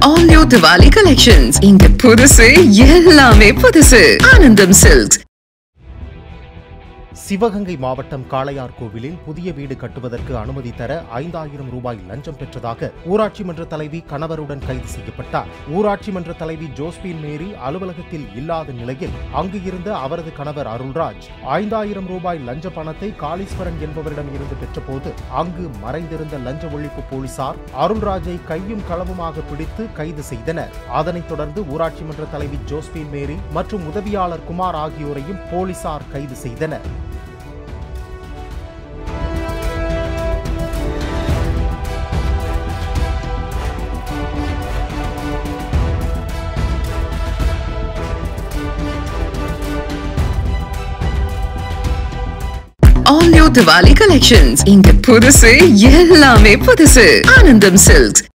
All new Diwali collections. இங்க புதுசு எல்லாமே புதுசு ஆனந்தம் சில்க்ஸ் சிவகங்கை மாவட்டம் காளையார் கோவிலில் புதிய வீடு கட்டுவதற்கு அனுமதி தர ஐந்தாயிரம் ரூபாய் லஞ்சம் பெற்றதாக ஊராட்சி மன்ற தலைவி கணவருடன் கைது செய்யப்பட்டார் ஊராட்சி மன்ற தலைவி ஜோஸ்பின் மேரி அலுவலகத்தில் இல்லாத நிலையில் அங்கு இருந்த அவரது கணவர் அருள்ராஜ் ஐந்தாயிரம் ரூபாய் லஞ்ச பணத்தை காளீஸ்வரன் என்பவரிடம் இருந்து பெற்றபோது அங்கு மறைந்திருந்த லஞ்ச ஒழிப்பு போலீசார் அருள்ராஜை கையும் களவுமாக பிடித்து கைது செய்தனர் அதனைத் தொடர்ந்து ஊராட்சி மன்ற தலைவி ஜோஸ்பின் மேரி மற்றும் உதவியாளர் குமார் ஆகியோரையும் போலீசார் கைது செய்தனர் All new Diwali collections. இங்க புதுசு எல்லாமே புதுசு ஆனந்தம் சில்க்ஸ்